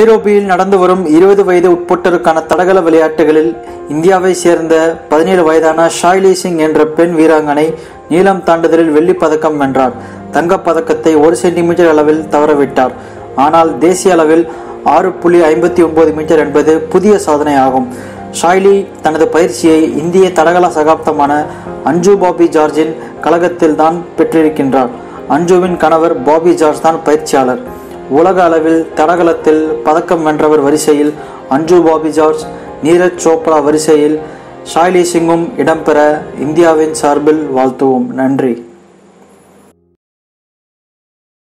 நைரோபியில் நடந்து வரும் இருபது வயது உட்பட்டோருக்கான தடகள விளையாட்டுகளில் இந்தியாவை சேர்ந்த பதினேழு வயதான ஷாய்லி சிங் என்ற பெண் வீராங்கனை நீளம் தாண்டுதலில் வெள்ளிப் பதக்கம் வென்றார் தங்கப் பதக்கத்தை ஒரு சென்டிமீட்டர் அளவில் தவறவிட்டார் ஆனால் தேசிய அளவில் ஆறு புள்ளி ஐம்பத்தி ஒன்பது மீட்டர் என்பது புதிய சாதனை ஆகும் ஷாய்லி தனது பயிற்சியை இந்திய தடகள சகாப்தமான அஞ்சு பாபி ஜார்ஜின் கழகத்தில் தான் பெற்றிருக்கின்றார் அஞ்சுவின் கணவர் பாபி ஜார்ஜ் தான் பயிற்சியாளர் உலக அளவில் தடகளத்தில் பதக்கம் வென்றவர் வரிசையில் அஞ்சு பாபி ஜார்ஜ் நீரஜ் சோப்ரா வரிசையில் ஷாய்லி சிங்கும் இடம்பெற இந்தியாவின் சார்பில் வாழ்த்துவோம் நன்றி